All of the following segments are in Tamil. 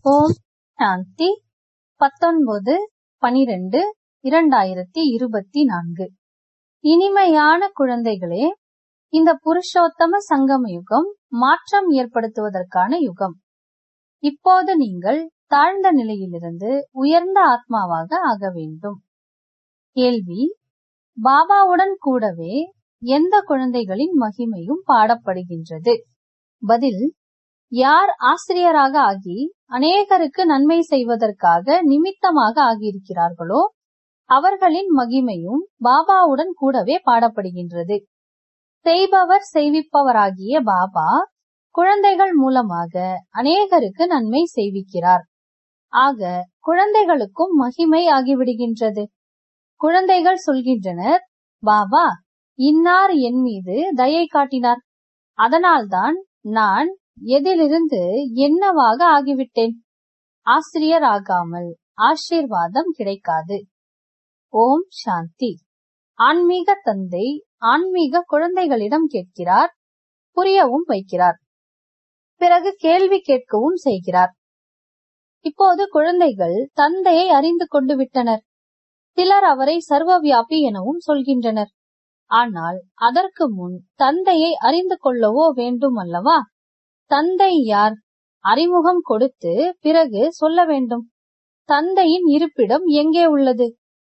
ஓம் சாந்தி பத்தொன்பது பனிரெண்டு இரண்டாயிரத்தி இருபத்தி நான்கு இனிமையான குழந்தைகளே இந்த புருஷோத்தம சங்கம யுகம் மாற்றம் ஏற்படுத்துவதற்கான யுகம் இப்போது நீங்கள் தாழ்ந்த நிலையிலிருந்து உயர்ந்த ஆத்மாவாக ஆக வேண்டும் கேள்வி பாபாவுடன் கூடவே எந்த குழந்தைகளின் மகிமையும் பாடப்படுகின்றது பதில் யார் ஆசிரியராக ஆகி அநேகருக்கு நன்மை செய்வதற்காக நிமித்தமாக ஆகியிருக்கிறார்களோ அவர்களின் மகிமையும் பாபாவுடன் கூடவே பாடப்படுகின்றது செய்பவர் செய்விப்பவராகிய பாபா குழந்தைகள் மூலமாக அநேகருக்கு நன்மை செய்விக்கிறார் ஆக குழந்தைகளுக்கும் மகிமை ஆகிவிடுகின்றது குழந்தைகள் சொல்கின்றனர் பாபா இன்னார் என் மீது தயை காட்டினார் அதனால்தான் நான் எதிலிருந்து என்னவாக ஆகிவிட்டேன் ஆசிரியர் ஆகாமல் ஆசீர்வாதம் கிடைக்காது ஓம் சாந்தி ஆன்மீக தந்தை ஆன்மீக குழந்தைகளிடம் கேட்கிறார் புரியவும் வைக்கிறார் பிறகு கேள்வி கேட்கவும் செய்கிறார் இப்போது குழந்தைகள் தந்தையை அறிந்து கொண்டு விட்டனர் சிலர் அவரை சர்வவியாபி எனவும் சொல்கின்றனர் ஆனால் அதற்கு முன் தந்தையை அறிந்து கொள்ளவோ வேண்டும் அல்லவா தந்தை யார் அறிமுகம் கொடுத்து பிறகு சொல்ல வேண்டும் தந்தையின் இருப்பிடம் எங்கே உள்ளது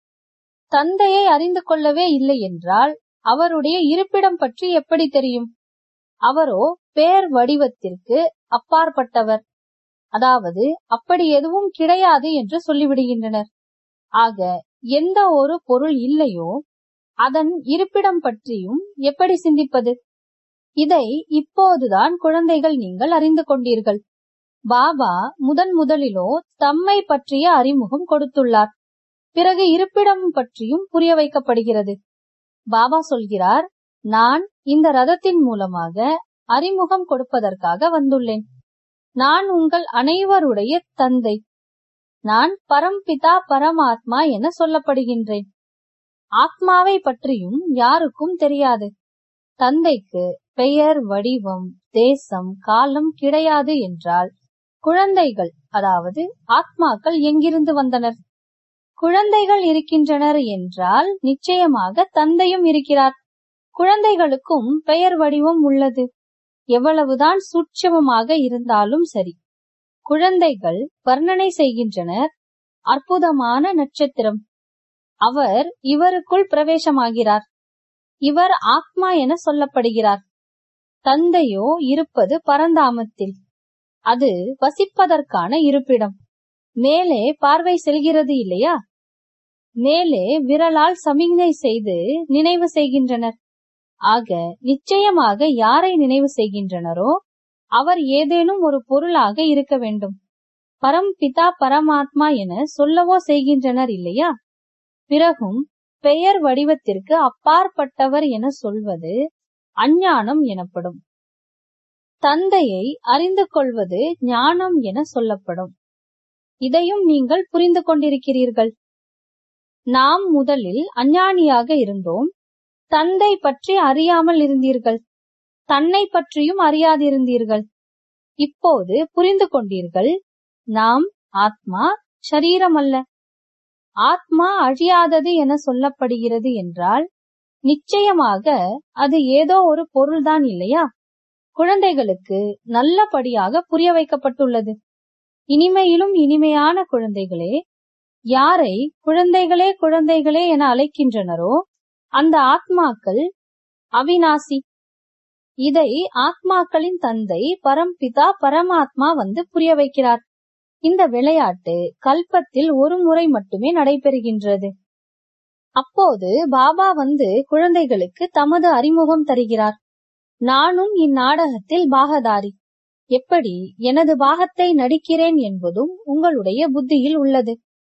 தந்தையை அறிந்து கொள்ளவே இல்லை என்றால் அவருடைய இருப்பிடம் பற்றி எப்படி தெரியும் அவரோ பேர் வடிவத்திற்கு அப்பாற்பட்டவர் அதாவது அப்படி எதுவும் கிடையாது என்று சொல்லிவிடுகின்றனர் ஆக எந்த ஒரு பொருள் இல்லையோ அதன் இருப்பிடம் பற்றியும் எப்படி சிந்திப்பது இதை இப்போதுதான் குழந்தைகள் நீங்கள் அறிந்து கொண்டீர்கள் பாபா முதன் முதலிலோ தம்மை பற்றிய அறிமுகம் கொடுத்துள்ளார் பிறகு இருப்பிடம் பற்றியும் புரிய வைக்கப்படுகிறது பாபா சொல்கிறார் நான் இந்த ரதத்தின் மூலமாக அறிமுகம் கொடுப்பதற்காக வந்துள்ளேன் நான் உங்கள் அனைவருடைய தந்தை நான் பரம்பிதா பரமாத்மா என சொல்லப்படுகின்றேன் ஆத்மாவை பற்றியும் யாருக்கும் தெரியாது தந்தைக்கு பெயர் வடிவம் தேசம் காலம் கிடையாது என்றால் குழந்தைகள் அதாவது ஆத்மாக்கள் எங்கிருந்து வந்தனர் குழந்தைகள் இருக்கின்றனர் என்றால் நிச்சயமாக தந்தையும் இருக்கிறார் குழந்தைகளுக்கும் பெயர் வடிவம் உள்ளது எவ்வளவுதான் சூட்சமமாக இருந்தாலும் சரி குழந்தைகள் வர்ணனை செய்கின்றனர் அற்புதமான நட்சத்திரம் அவர் இவருக்குள் பிரவேசமாகிறார் இவர் ஆத்மா என சொல்லப்படுகிறார் தந்தையோ இருப்பது பரந்தாமத்தில் அது வசிப்பதற்கான இருப்பிடம் மேலே பார்வை செல்கிறது இல்லையா மேலே விரலால் சமிக்ஞை செய்து நினைவு செய்கின்றனர் ஆக நிச்சயமாக யாரை நினைவு செய்கின்றனரோ அவர் ஏதேனும் ஒரு பொருளாக இருக்க வேண்டும் பரம்பிதா பரமாத்மா என சொல்லவோ செய்கின்றனர் இல்லையா பிறகும் பெயர் வடிவத்திற்கு அப்பாற்பட்டவர் என சொல்வது அஞ்ஞானம் எனப்படும் தந்தையை அறிந்து கொள்வது ஞானம் என சொல்லப்படும் இதையும் நீங்கள் புரிந்து கொண்டிருக்கிறீர்கள் நாம் முதலில் அஞ்ஞானியாக இருந்தோம் தந்தை பற்றி அறியாமல் இருந்தீர்கள் தன்னை பற்றியும் அறியாதிருந்தீர்கள் இப்போது புரிந்து கொண்டீர்கள் நாம் ஆத்மா சரீரம் அல்ல ஆத்மா அழியாதது என சொல்லப்படுகிறது என்றால் நிச்சயமாக அது ஏதோ ஒரு பொருள்தான் இல்லையா குழந்தைகளுக்கு நல்லபடியாக புரிய வைக்கப்பட்டுள்ளது இனிமையிலும் இனிமையான குழந்தைகளே யாரை குழந்தைகளே குழந்தைகளே என அழைக்கின்றனரோ அந்த ஆத்மாக்கள் அவினாசி இதை ஆத்மாக்களின் தந்தை பரம்பிதா பரமாத்மா வந்து புரிய வைக்கிறார் இந்த விளையாட்டு கல்பத்தில் ஒரு முறை மட்டுமே நடைபெறுகின்றது அப்போது பாபா வந்து குழந்தைகளுக்கு தமது அறிமுகம் தருகிறார் நானும் இந்நாடகத்தில் பாகதாரி எப்படி எனது பாகத்தை நடிக்கிறேன் என்பதும் உங்களுடைய புத்தியில் உள்ளது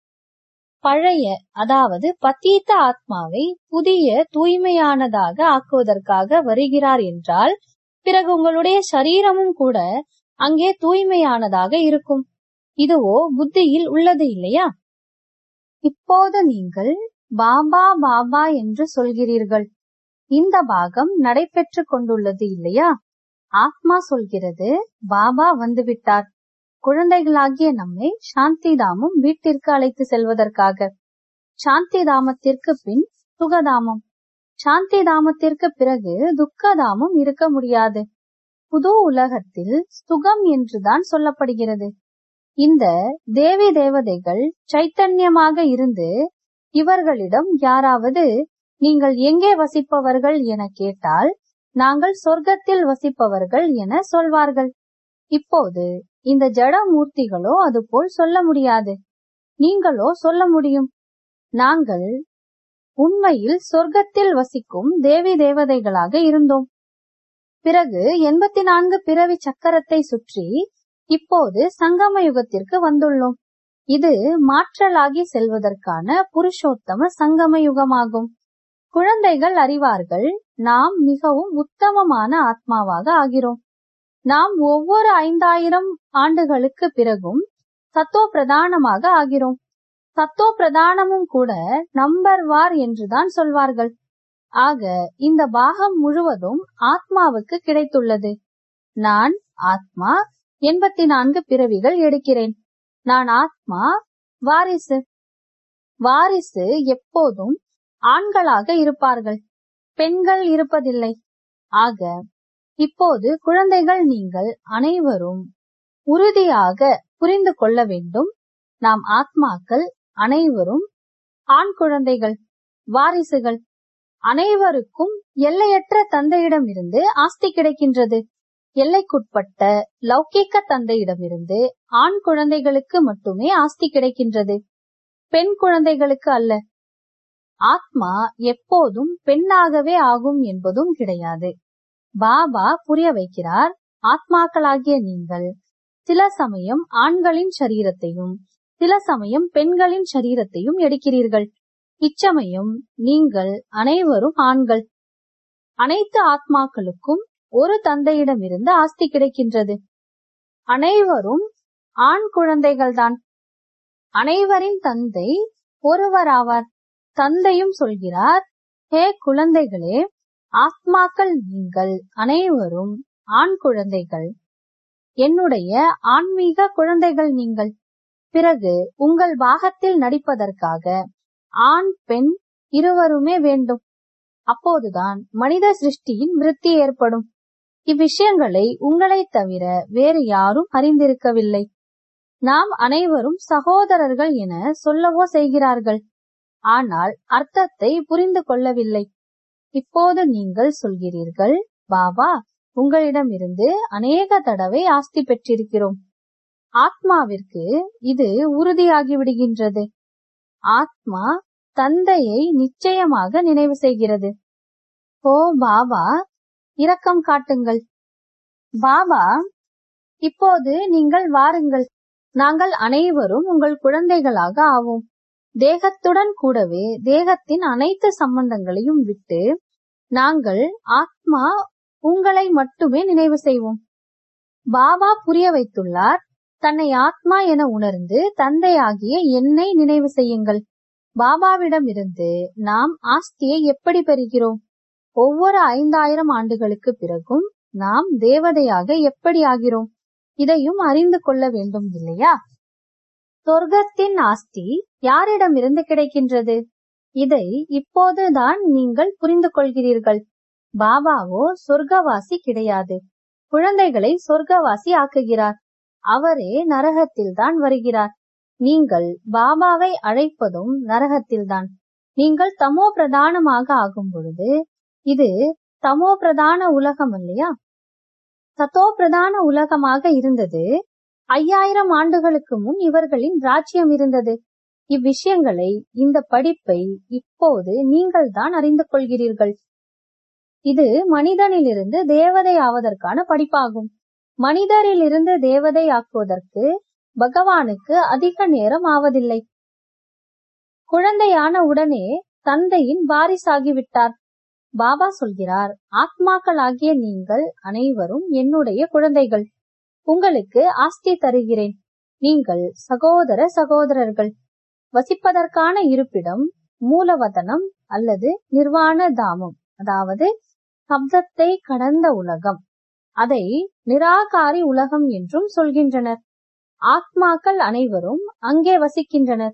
பழைய அதாவது பத்தீத்த ஆத்மாவை புதிய தூய்மையானதாக ஆக்குவதற்காக வருகிறார் என்றால் பிறகு உங்களுடைய சரீரமும் கூட அங்கே தூய்மையானதாக இருக்கும் இதுவோ புத்தியில் உள்ளது இல்லையா இப்போது நீங்கள் பாபா பாபா என்று சொல்கிறீர்கள் இந்த பாகம் நடைபெற்று கொண்டுள்ளது இல்லையா ஆத்மா சொல்கிறது பாபா வந்துவிட்டார் குழந்தைகளாகிய நம்மை சாந்தி தாமம் வீட்டிற்கு அழைத்து செல்வதற்காக சாந்தி தாமத்திற்கு பின் சுகதாமம் சாந்தி தாமத்திற்கு பிறகு துக்கதாமம் இருக்க முடியாது புது உலகத்தில் சுகம் என்றுதான் சொல்லப்படுகிறது இந்த தேவி தேவதைகள் சைத்தன்யமாக இருந்து இவர்களிடம் யாராவது நீங்கள் எங்கே வசிப்பவர்கள் என கேட்டால் நாங்கள் சொர்க்கத்தில் வசிப்பவர்கள் என சொல்வார்கள் இப்போது இந்த ஜட மூர்த்திகளோ அதுபோல் சொல்ல முடியாது நீங்களோ சொல்ல முடியும் நாங்கள் உண்மையில் சொர்க்கத்தில் வசிக்கும் தேவி தேவதைகளாக இருந்தோம் பிறகு எண்பத்தி நான்கு பிறவி சக்கரத்தை சுற்றி இப்போது சங்கம யுகத்திற்கு வந்துள்ளோம் இது மாற்றலாகி செல்வதற்கான புருஷோத்தம சங்கம யுகமாகும் குழந்தைகள் அறிவார்கள் நாம் மிகவும் உத்தமமான ஆத்மாவாக ஆகிறோம் நாம் ஒவ்வொரு ஐந்தாயிரம் ஆண்டுகளுக்கு பிறகும் சத்தோ பிரதானமாக ஆகிறோம் சத்தோ பிரதானமும் கூட நம்பர் வார் என்றுதான் சொல்வார்கள் ஆக இந்த பாகம் முழுவதும் ஆத்மாவுக்கு கிடைத்துள்ளது நான் ஆத்மா எண்பத்தி நான்கு பிறவிகள் எடுக்கிறேன் நான் ஆத்மா வாரிசு வாரிசு எப்போதும் ஆண்களாக இருப்பார்கள் பெண்கள் இருப்பதில்லை ஆக இப்போது குழந்தைகள் நீங்கள் அனைவரும் உறுதியாக புரிந்து கொள்ள வேண்டும் நாம் ஆத்மாக்கள் அனைவரும் ஆண் குழந்தைகள் வாரிசுகள் அனைவருக்கும் எல்லையற்ற தந்தையிடமிருந்து ஆஸ்தி கிடைக்கின்றது எல்லைக்குட்பட்ட லௌகீக தந்தையிடமிருந்து ஆண் குழந்தைகளுக்கு மட்டுமே ஆஸ்தி கிடைக்கின்றது பெண் குழந்தைகளுக்கு அல்ல ஆத்மா எப்போதும் பெண்ணாகவே ஆகும் என்பதும் கிடையாது பாபா புரிய வைக்கிறார் ஆத்மாக்களாகிய நீங்கள் சில சமயம் ஆண்களின் சரீரத்தையும் சில சமயம் பெண்களின் சரீரத்தையும் எடுக்கிறீர்கள் இச்சமயம் நீங்கள் அனைவரும் ஆண்கள் அனைத்து ஆத்மாக்களுக்கும் ஒரு தந்தையிடமிருந்து ஆஸ்தி கிடைக்கின்றது அனைவரும் ஆண் குழந்தைகள்தான் அனைவரின் தந்தை ஒருவராவார் தந்தையும் சொல்கிறார் ஹே குழந்தைகளே ஆத்மாக்கள் நீங்கள் அனைவரும் ஆண் குழந்தைகள் என்னுடைய ஆன்மீக குழந்தைகள் நீங்கள் பிறகு உங்கள் பாகத்தில் நடிப்பதற்காக ஆண் பெண் இருவருமே வேண்டும் அப்போதுதான் மனித சிருஷ்டியின் விருத்தி ஏற்படும் இவ்விஷயங்களை உங்களை தவிர வேறு யாரும் அறிந்திருக்கவில்லை நாம் அனைவரும் சகோதரர்கள் என சொல்லவோ செய்கிறார்கள் ஆனால் அர்த்தத்தை புரிந்து கொள்ளவில்லை இப்போது நீங்கள் சொல்கிறீர்கள் பாபா உங்களிடமிருந்து அநேக தடவை ஆஸ்தி பெற்றிருக்கிறோம் ஆத்மாவிற்கு இது உறுதியாகி விடுகின்றது ஆத்மா தந்தையை நிச்சயமாக நினைவு செய்கிறது ஓ பாபா இரக்கம் காட்டுங்கள் பாபா இப்போது நீங்கள் வாருங்கள் நாங்கள் அனைவரும் உங்கள் குழந்தைகளாக ஆவோம் தேகத்துடன் கூடவே தேகத்தின் அனைத்து சம்பந்தங்களையும் விட்டு நாங்கள் ஆத்மா உங்களை மட்டுமே நினைவு செய்வோம் பாபா புரிய வைத்துள்ளார் தன்னை ஆத்மா என உணர்ந்து தந்தையாகிய என்னை நினைவு செய்யுங்கள் பாபாவிடமிருந்து நாம் ஆஸ்தியை எப்படி பெறுகிறோம் ஒவ்வொரு ஐந்தாயிரம் ஆண்டுகளுக்கு பிறகும் நாம் தேவதையாக எப்படி ஆகிறோம் இதையும் அறிந்து கொள்ள வேண்டும் இல்லையா சொர்க்கத்தின் ஆஸ்தி யாரிடமிருந்து கிடைக்கின்றது இதை இப்போதுதான் நீங்கள் புரிந்து கொள்கிறீர்கள் பாபாவோ சொர்க்கவாசி கிடையாது குழந்தைகளை சொர்க்கவாசி ஆக்குகிறார் அவரே நரகத்தில் தான் வருகிறார் நீங்கள் பாபாவை அழைப்பதும் நரகத்தில்தான் நீங்கள் தமோ பிரதானமாக ஆகும் பொழுது இது தமோ பிரதான உலகம் இல்லையா சத்தோ பிரதான உலகமாக இருந்தது ஐயாயிரம் ஆண்டுகளுக்கு முன் இவர்களின் ராஜ்யம் இருந்தது இவ்விஷயங்களை இந்த படிப்பை இப்போது நீங்கள் தான் அறிந்து கொள்கிறீர்கள் இது மனிதனிலிருந்து தேவதை ஆவதற்கான படிப்பாகும் மனிதரிலிருந்து தேவதை ஆக்குவதற்கு பகவானுக்கு அதிக நேரம் ஆவதில்லை குழந்தையான உடனே தந்தையின் வாரிசாகிவிட்டார் பாபா சொல்கிறார் ஆத்மாக்களாகிய நீங்கள் அனைவரும் என்னுடைய குழந்தைகள் உங்களுக்கு ஆஸ்தி தருகிறேன் நீங்கள் சகோதர சகோதரர்கள் வசிப்பதற்கான இருப்பிடம் மூலவதனம் அல்லது நிர்வாண தாமம் அதாவது சப்தத்தை கடந்த உலகம் அதை நிராகாரி உலகம் என்றும் சொல்கின்றனர் ஆத்மாக்கள் அனைவரும் அங்கே வசிக்கின்றனர்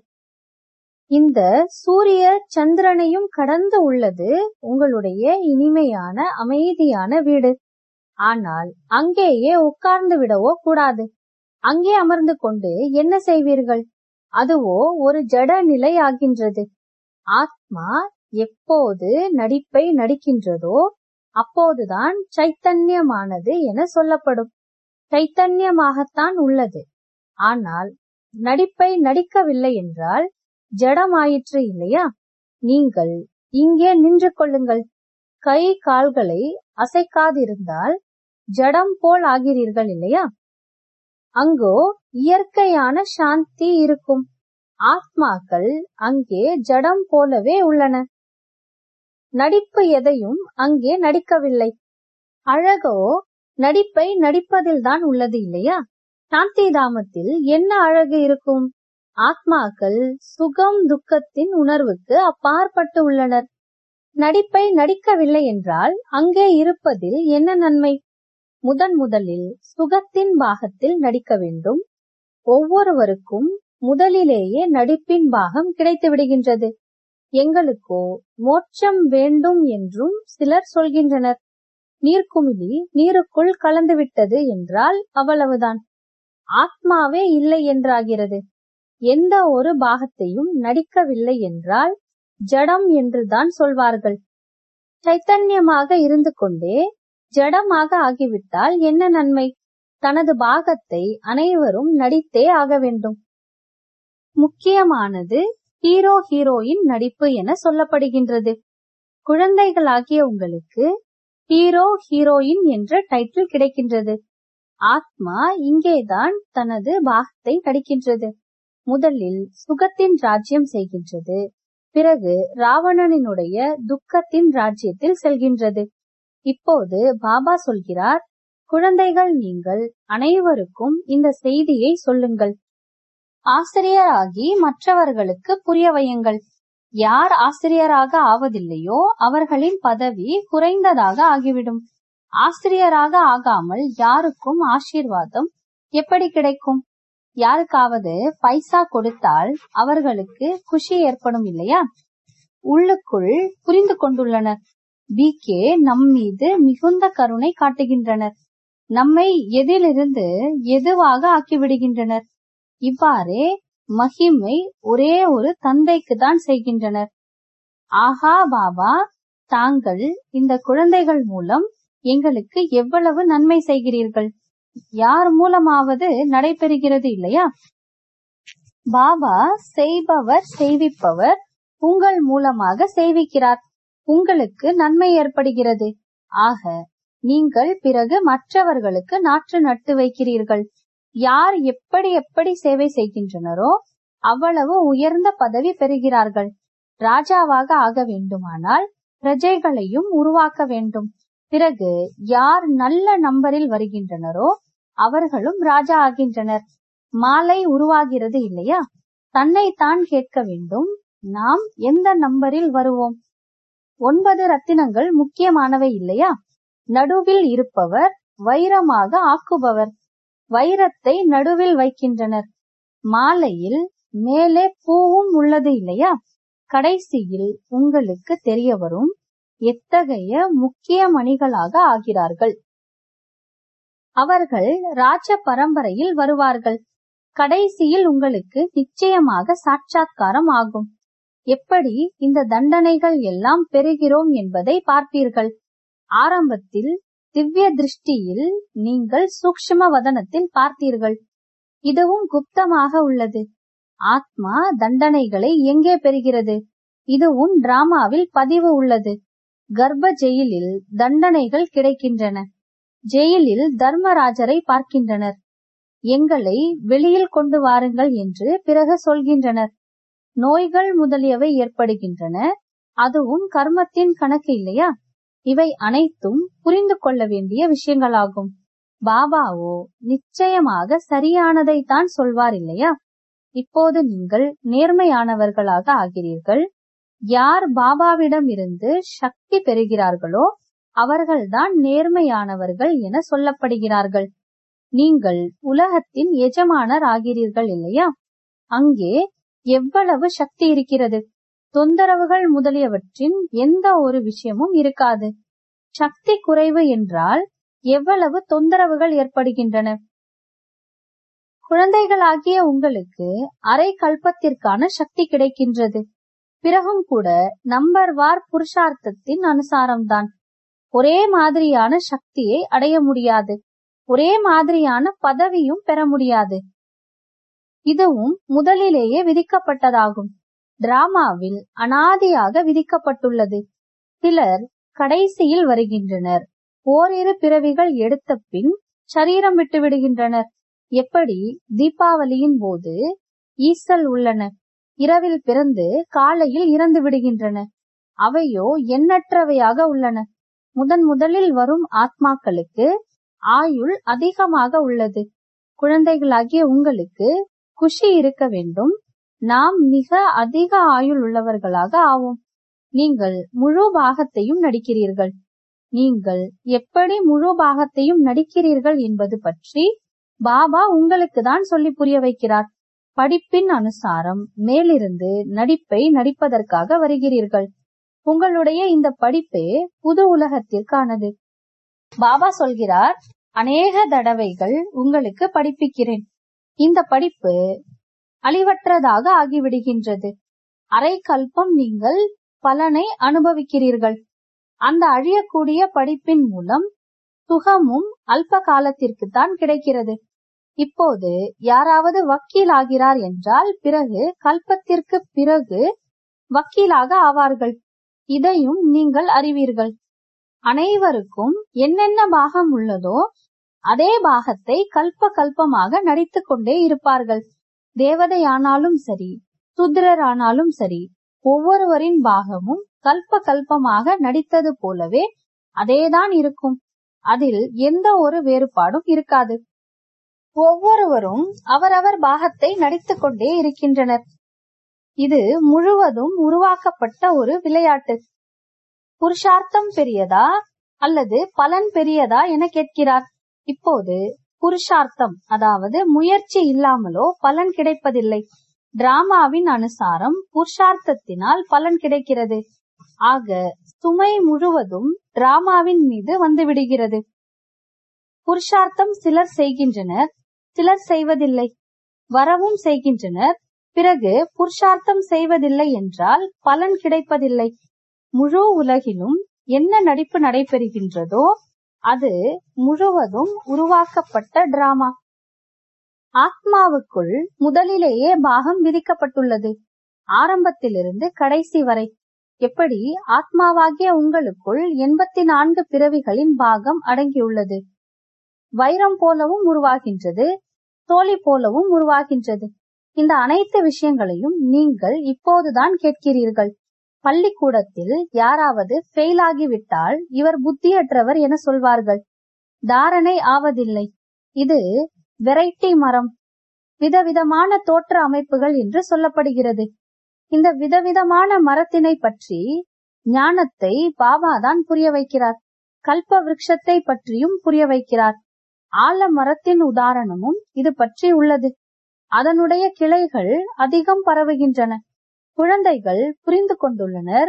இந்த சூரிய சந்திரனையும் கடந்து உள்ளது உங்களுடைய இனிமையான அமைதியான வீடு ஆனால் அங்கேயே உட்கார்ந்து விடவோ கூடாது அங்கே அமர்ந்து கொண்டு என்ன செய்வீர்கள் அதுவோ ஒரு ஜட நிலை ஆகின்றது ஆத்மா எப்போது நடிப்பை நடிக்கின்றதோ அப்போதுதான் சைத்தன்யமானது என சொல்லப்படும் சைத்தன்யமாகத்தான் உள்ளது ஆனால் நடிப்பை நடிக்கவில்லை என்றால் ஜடமாயிற்று இல்லையா நீங்கள் இங்கே நின்று கொள்ளுங்கள் கை கால்களை அசைக்காதிருந்தால் ஜடம் போல் ஆகிறீர்கள் இல்லையா அங்கோ இயற்கையான சாந்தி இருக்கும் ஆத்மாக்கள் அங்கே ஜடம் போலவே உள்ளன நடிப்பு எதையும் அங்கே நடிக்கவில்லை அழகோ நடிப்பை நடிப்பதில்தான் உள்ளது இல்லையா சாந்தி தாமத்தில் என்ன அழகு இருக்கும் ஆத்மாக்கள் சுகம் துக்கத்தின் உணர்வுக்கு அப்பாற்பட்டு உள்ளனர் நடிப்பை நடிக்கவில்லை என்றால் அங்கே இருப்பதில் என்ன நன்மை முதன் முதலில் சுகத்தின் பாகத்தில் நடிக்க வேண்டும் ஒவ்வொருவருக்கும் முதலிலேயே நடிப்பின் பாகம் கிடைத்து விடுகின்றது எங்களுக்கோ மோட்சம் வேண்டும் என்றும் சிலர் சொல்கின்றனர் நீர்க்குமிழி நீருக்குள் கலந்துவிட்டது என்றால் அவ்வளவுதான் ஆத்மாவே இல்லை என்றாகிறது எந்த ஒரு பாகத்தையும் நடிக்கவில்லை என்றால் ஜடம் என்றுதான் சொல்வார்கள் சைத்தன்யமாக இருந்து கொண்டே ஜடமாக ஆகிவிட்டால் என்ன நன்மை தனது பாகத்தை அனைவரும் நடித்தே ஆக வேண்டும் முக்கியமானது ஹீரோ ஹீரோயின் நடிப்பு என சொல்லப்படுகின்றது குழந்தைகளாகிய உங்களுக்கு ஹீரோ ஹீரோயின் என்ற டைட்டில் கிடைக்கின்றது ஆத்மா இங்கேதான் தனது பாகத்தை நடிக்கின்றது முதலில் சுகத்தின் ராஜ்யம் செய்கின்றது பிறகு ராவணனினுடைய துக்கத்தின் ராஜ்யத்தில் செல்கின்றது இப்போது பாபா சொல்கிறார் குழந்தைகள் நீங்கள் அனைவருக்கும் இந்த செய்தியை சொல்லுங்கள் ஆசிரியராகி மற்றவர்களுக்கு புரிய வையுங்கள் யார் ஆசிரியராக ஆவதில்லையோ அவர்களின் பதவி குறைந்ததாக ஆகிவிடும் ஆசிரியராக ஆகாமல் யாருக்கும் ஆசீர்வாதம் எப்படி கிடைக்கும் யாருக்காவது பைசா கொடுத்தால் அவர்களுக்கு குஷி ஏற்படும் இல்லையா உள்ளுக்குள் புரிந்து கொண்டுள்ளனர் பி கே நம் மீது மிகுந்த கருணை காட்டுகின்றனர் நம்மை எதிலிருந்து எதுவாக ஆக்கிவிடுகின்றனர் இவ்வாறே மகிமை ஒரே ஒரு தந்தைக்கு தான் செய்கின்றனர் ஆஹா பாபா தாங்கள் இந்த குழந்தைகள் மூலம் எங்களுக்கு எவ்வளவு நன்மை செய்கிறீர்கள் யார் மூலமாவது நடைபெறுகிறது இல்லையா பாபா செய்பவர் செய்விப்பவர் உங்கள் மூலமாக செய்விக்கிறார் உங்களுக்கு நன்மை ஏற்படுகிறது ஆக நீங்கள் பிறகு மற்றவர்களுக்கு நாற்று நட்டு வைக்கிறீர்கள் யார் எப்படி எப்படி சேவை செய்கின்றனரோ அவ்வளவு உயர்ந்த பதவி பெறுகிறார்கள் ராஜாவாக ஆக வேண்டுமானால் பிரஜைகளையும் உருவாக்க வேண்டும் பிறகு யார் நல்ல நம்பரில் வருகின்றனரோ அவர்களும் ராஜா ஆகின்றனர் மாலை உருவாகிறது இல்லையா தன்னைத்தான் கேட்க வேண்டும் நாம் எந்த நம்பரில் வருவோம் ஒன்பது ரத்தினங்கள் முக்கியமானவை இல்லையா நடுவில் இருப்பவர் வைரமாக ஆக்குபவர் வைரத்தை நடுவில் வைக்கின்றனர் மாலையில் மேலே பூவும் உள்ளது இல்லையா கடைசியில் உங்களுக்கு தெரிய வரும் எத்தகைய முக்கிய மணிகளாக ஆகிறார்கள் அவர்கள் ராஜ பரம்பரையில் வருவார்கள் கடைசியில் உங்களுக்கு நிச்சயமாக சாட்சாத்காரம் ஆகும் எப்படி இந்த தண்டனைகள் எல்லாம் பெறுகிறோம் என்பதை பார்ப்பீர்கள் ஆரம்பத்தில் திவ்ய திருஷ்டியில் நீங்கள் சூக்ஷ்ம வதனத்தில் பார்த்தீர்கள் இதுவும் குப்தமாக உள்ளது ஆத்மா தண்டனைகளை எங்கே பெறுகிறது இதுவும் டிராமாவில் பதிவு உள்ளது கர்ப்ப ஜெயிலில் தண்டனைகள் கிடைக்கின்றன ஜெயிலில் தர்மராஜரை பார்க்கின்றனர் எங்களை வெளியில் கொண்டு வாருங்கள் என்று பிறகு சொல்கின்றனர் நோய்கள் முதலியவை ஏற்படுகின்றன அதுவும் கர்மத்தின் கணக்கு இல்லையா இவை அனைத்தும் புரிந்து கொள்ள வேண்டிய விஷயங்களாகும் பாபாவோ நிச்சயமாக சரியானதை தான் சொல்வார் இல்லையா இப்போது நீங்கள் நேர்மையானவர்களாக ஆகிறீர்கள் யார் பாபாவிடம் இருந்து சக்தி பெறுகிறார்களோ அவர்கள்தான் நேர்மையானவர்கள் என சொல்லப்படுகிறார்கள் நீங்கள் உலகத்தின் எஜமானர் ஆகிறீர்கள் இல்லையா அங்கே எவ்வளவு சக்தி இருக்கிறது தொந்தரவுகள் முதலியவற்றின் எந்த ஒரு விஷயமும் இருக்காது சக்தி குறைவு என்றால் எவ்வளவு தொந்தரவுகள் ஏற்படுகின்றன குழந்தைகளாகிய உங்களுக்கு அரை கல்பத்திற்கான சக்தி கிடைக்கின்றது பிறகும் கூட நம்பர் வார் புருஷார்த்தத்தின் அனுசாரம்தான் ஒரே மாதிரியான சக்தியை அடைய முடியாது ஒரே மாதிரியான பதவியும் பெற முடியாது இதுவும் முதலிலேயே விதிக்கப்பட்டதாகும் டிராமாவில் அனாதியாக விதிக்கப்பட்டுள்ளது சிலர் கடைசியில் வருகின்றனர் ஓரிரு பிறவிகள் எடுத்த பின் சரீரம் விட்டு விடுகின்றனர் எப்படி தீபாவளியின் போது ஈசல் உள்ளன இரவில் பிறந்து காலையில் இறந்து விடுகின்றன அவையோ எண்ணற்றவையாக உள்ளன முதன் முதலில் வரும் ஆத்மாக்களுக்கு ஆயுள் அதிகமாக உள்ளது குழந்தைகளாகிய உங்களுக்கு குஷி இருக்க வேண்டும் நாம் மிக அதிக ஆயுள் உள்ளவர்களாக ஆவோம் நீங்கள் முழு பாகத்தையும் நடிக்கிறீர்கள் நீங்கள் எப்படி முழு பாகத்தையும் நடிக்கிறீர்கள் என்பது பற்றி பாபா உங்களுக்கு தான் சொல்லி புரிய வைக்கிறார் படிப்பின் அனுசாரம் மேலிருந்து நடிப்பை நடிப்பதற்காக வருகிறீர்கள் உங்களுடைய இந்த படிப்பே புது உலகத்திற்கானது பாபா சொல்கிறார் அநேக தடவைகள் உங்களுக்கு படிப்பிக்கிறேன் இந்த படிப்பு அழிவற்றதாக ஆகிவிடுகின்றது அரை கல்பம் நீங்கள் பலனை அனுபவிக்கிறீர்கள் அந்த அழியக்கூடிய படிப்பின் மூலம் சுகமும் அல்ப காலத்திற்கு தான் கிடைக்கிறது இப்போது யாராவது வக்கீல் ஆகிறார் என்றால் பிறகு கல்பத்திற்கு பிறகு வக்கீலாக ஆவார்கள் இதையும் நீங்கள் அறிவீர்கள் அனைவருக்கும் என்னென்ன பாகம் உள்ளதோ அதே பாகத்தை கல்ப கல்பமாக நடித்துக் கொண்டே இருப்பார்கள் தேவதையானாலும் சரி சுத்திரரானாலும் சரி ஒவ்வொருவரின் பாகமும் கல்ப கல்பமாக நடித்தது போலவே அதேதான் இருக்கும் அதில் எந்த ஒரு வேறுபாடும் இருக்காது ஒவ்வொருவரும் அவரவர் பாகத்தை நடித்துக் கொண்டே இருக்கின்றனர் இது முழுவதும் உருவாக்கப்பட்ட ஒரு விளையாட்டு புருஷார்த்தம் பெரியதா அல்லது பலன் பெரியதா என கேட்கிறார் இப்போது புருஷார்த்தம் அதாவது முயற்சி இல்லாமலோ பலன் கிடைப்பதில்லை டிராமாவின் அனுசாரம் புருஷார்த்தத்தினால் பலன் கிடைக்கிறது ஆக சுமை முழுவதும் டிராமாவின் மீது வந்து விடுகிறது புருஷார்த்தம் சிலர் செய்கின்றனர் சிலர் செய்வதில்லை வரவும் செய்கின்றனர் பிறகு புருஷார்த்தம் செய்வதில்லை என்றால் பலன் கிடைப்பதில்லை முழு உலகிலும் என்ன நடிப்பு நடைபெறுகின்றதோ அது முழுவதும் உருவாக்கப்பட்ட டிராமா ஆத்மாவுக்குள் முதலிலேயே பாகம் விதிக்கப்பட்டுள்ளது ஆரம்பத்திலிருந்து கடைசி வரை எப்படி ஆத்மாவாகிய உங்களுக்குள் எண்பத்தி நான்கு பிறவிகளின் பாகம் அடங்கியுள்ளது வைரம் போலவும் உருவாகின்றது தோழி போலவும் உருவாகின்றது இந்த அனைத்து விஷயங்களையும் நீங்கள் இப்போதுதான் கேட்கிறீர்கள் பள்ளிக்கூடத்தில் யாராவது ஃபெயில் ஆகிவிட்டால் இவர் புத்தியற்றவர் என சொல்வார்கள் தாரணை ஆவதில்லை இது வெரைட்டி மரம் விதவிதமான தோற்ற அமைப்புகள் என்று சொல்லப்படுகிறது இந்த விதவிதமான மரத்தினை பற்றி ஞானத்தை பாபாதான் புரிய வைக்கிறார் கல்ப விருட்சத்தை பற்றியும் புரிய வைக்கிறார் ஆல மரத்தின் உதாரணமும் இது பற்றி உள்ளது அதனுடைய கிளைகள் அதிகம் பரவுகின்றன குழந்தைகள் புரிந்து கொண்டுள்ளனர்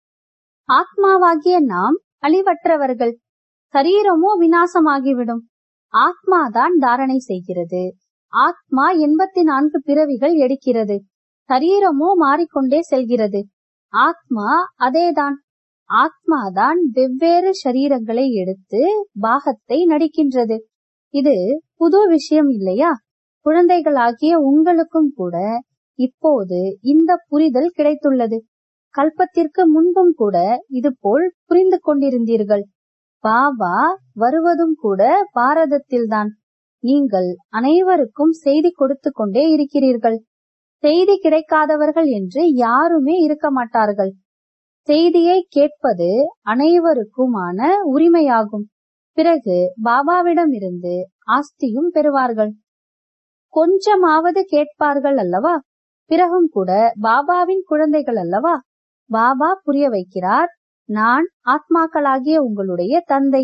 ஆத்மாவாகிய நாம் அழிவற்றவர்கள் சரீரமோ வினாசமாகிவிடும் ஆத்மாதான் தாரணை செய்கிறது ஆத்மா எண்பத்தி நான்கு பிறவிகள் எடுக்கிறது சரீரமோ மாறிக்கொண்டே செல்கிறது ஆத்மா அதேதான் ஆத்மாதான் வெவ்வேறு சரீரங்களை எடுத்து பாகத்தை நடிக்கின்றது இது புது விஷயம் இல்லையா குழந்தைகளாகிய உங்களுக்கும் கூட இப்போது இந்த புரிதல் கிடைத்துள்ளது கல்பத்திற்கு முன்பும் கூட இது போல் புரிந்து கொண்டிருந்தீர்கள் பாபா வருவதும் கூட பாரதத்தில்தான் நீங்கள் அனைவருக்கும் செய்தி கொடுத்து கொண்டே இருக்கிறீர்கள் செய்தி கிடைக்காதவர்கள் என்று யாருமே இருக்க மாட்டார்கள் செய்தியை கேட்பது அனைவருக்குமான உரிமையாகும் பிறகு பாபாவிடமிருந்து ஆஸ்தியும் பெறுவார்கள் கொஞ்சமாவது கேட்பார்கள் அல்லவா பிறகும் கூட பாபாவின் குழந்தைகள் அல்லவா பாபா புரிய வைக்கிறார் நான் ஆத்மாக்களாகிய உங்களுடைய தந்தை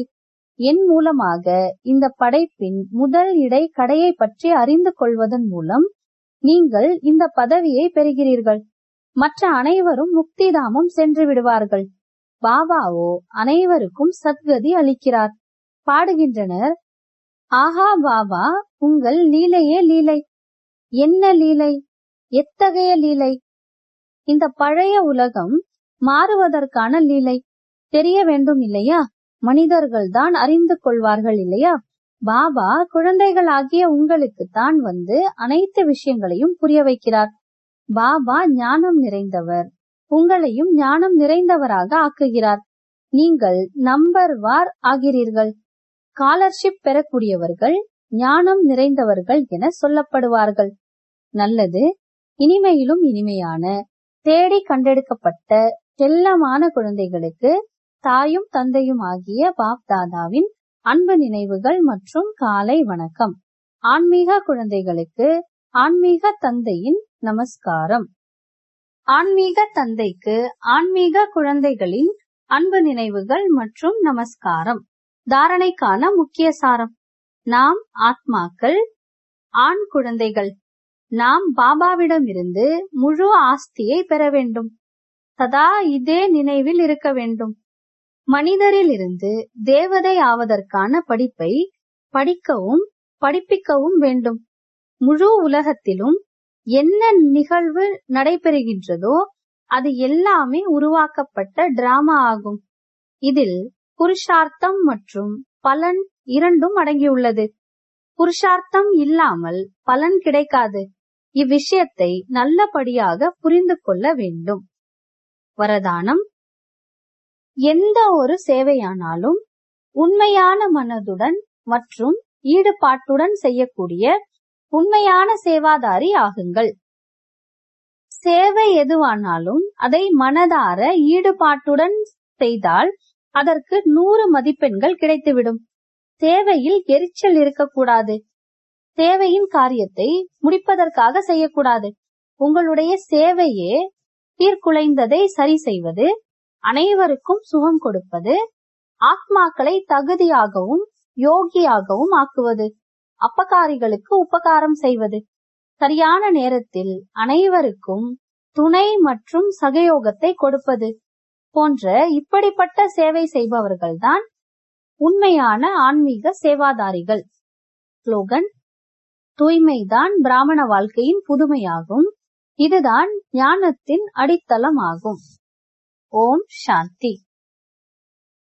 என் மூலமாக இந்த படைப்பின் முதல் இடை கடையை பற்றி அறிந்து கொள்வதன் மூலம் நீங்கள் இந்த பதவியை பெறுகிறீர்கள் மற்ற அனைவரும் முக்திதாமம் சென்று விடுவார்கள் பாபாவோ அனைவருக்கும் சத்கதி அளிக்கிறார் பாடுகின்றனர் ஆஹா பாபா உங்கள் லீலையே லீலை என்ன லீலை எத்தகைய லீலை இந்த பழைய உலகம் மாறுவதற்கான லீலை தெரிய வேண்டும் இல்லையா மனிதர்கள் தான் அறிந்து கொள்வார்கள் இல்லையா பாபா குழந்தைகளாகிய உங்களுக்கு தான் வந்து அனைத்து விஷயங்களையும் புரிய வைக்கிறார் பாபா ஞானம் நிறைந்தவர் உங்களையும் ஞானம் நிறைந்தவராக ஆக்குகிறார் நீங்கள் நம்பர் வார் ஆகிறீர்கள் ஸ்காலர்ஷிப் பெறக்கூடியவர்கள் ஞானம் நிறைந்தவர்கள் என சொல்லப்படுவார்கள் நல்லது இனிமையிலும் இனிமையான தேடி கண்டெடுக்கப்பட்ட செல்லமான குழந்தைகளுக்கு தாயும் தந்தையும் ஆகிய பாப் தாதாவின் அன்பு நினைவுகள் மற்றும் காலை வணக்கம் ஆன்மீக குழந்தைகளுக்கு ஆன்மீக தந்தையின் நமஸ்காரம் ஆன்மீக தந்தைக்கு ஆன்மீக குழந்தைகளின் அன்பு நினைவுகள் மற்றும் நமஸ்காரம் தாரணைக்கான முக்கிய சாரம் நாம் ஆத்மாக்கள் ஆண் குழந்தைகள் நாம் பாபாவிடமிருந்து முழு ஆஸ்தியை பெற வேண்டும் சதா இதே நினைவில் இருக்க வேண்டும் மனிதரிலிருந்து தேவதை ஆவதற்கான படிப்பை படிக்கவும் படிப்பிக்கவும் வேண்டும் முழு உலகத்திலும் என்ன நிகழ்வு நடைபெறுகின்றதோ அது எல்லாமே உருவாக்கப்பட்ட டிராமா ஆகும் இதில் புருஷார்த்தம் மற்றும் பலன் இரண்டும் அடங்கியுள்ளது புருஷார்த்தம் இல்லாமல் பலன் கிடைக்காது இவ்விஷயத்தை நல்லபடியாக புரிந்து கொள்ள வேண்டும் வரதானம் எந்த ஒரு சேவையானாலும் உண்மையான மனதுடன் மற்றும் ஈடுபாட்டுடன் செய்யக்கூடிய உண்மையான சேவாதாரி ஆகுங்கள் சேவை எதுவானாலும் அதை மனதார ஈடுபாட்டுடன் செய்தால் அதற்கு நூறு மதிப்பெண்கள் கிடைத்துவிடும் சேவையில் எரிச்சல் இருக்கக்கூடாது சேவையின் காரியத்தை முடிப்பதற்காக செய்யக்கூடாது உங்களுடைய சேவையே சீர்குலைந்ததை சரி செய்வது அனைவருக்கும் சுகம் கொடுப்பது ஆத்மாக்களை தகுதியாகவும் யோகியாகவும் ஆக்குவது அப்பகாரிகளுக்கு உபகாரம் செய்வது சரியான நேரத்தில் அனைவருக்கும் துணை மற்றும் சகயோகத்தை கொடுப்பது போன்ற இப்படிப்பட்ட சேவை செய்பவர்கள்தான் உண்மையான ஆன்மீக சேவாதாரிகள் ஸ்லோகன் தூய்மைதான் பிராமண வாழ்க்கையின் புதுமையாகும் இதுதான் ஞானத்தின் அடித்தளம் ஆகும் ஓம் சாந்தி